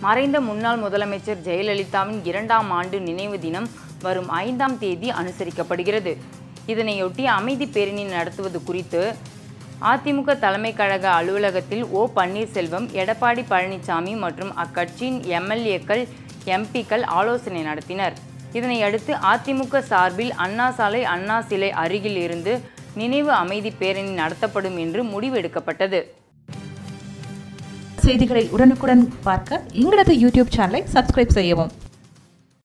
மறைந்த முன்னாள் முதலமைச்சர் ஜெயலலிதாவின் இரண்டாம் ஆண்டு நினைவு தினம் வரும் ஐந்தாம் தேதி அனுசரிக்கப்படுகிறது இதனையொட்டி அமைதி பேரணி நடத்துவது குறித்து அதிமுக தலைமை கழக அலுவலகத்தில் ஓ பன்னீர்செல்வம் எடப்பாடி பழனிசாமி மற்றும் அக்கட்சியின் எம்எல்ஏக்கள் எம்பிக்கள் ஆலோசனை நடத்தினர் இதனையடுத்து அதிமுக சார்பில் அண்ணா சாலை அண்ணா சிலை அருகில் இருந்து நினைவு அமைதி பேரணி நடத்தப்படும் என்று முடிவெடுக்கப்பட்டது செய்திகளை உடனுக்குடன் பார்க்க எங்களது யூடியூப் சேனலை சப்ஸ்கிரைப் செய்யவும்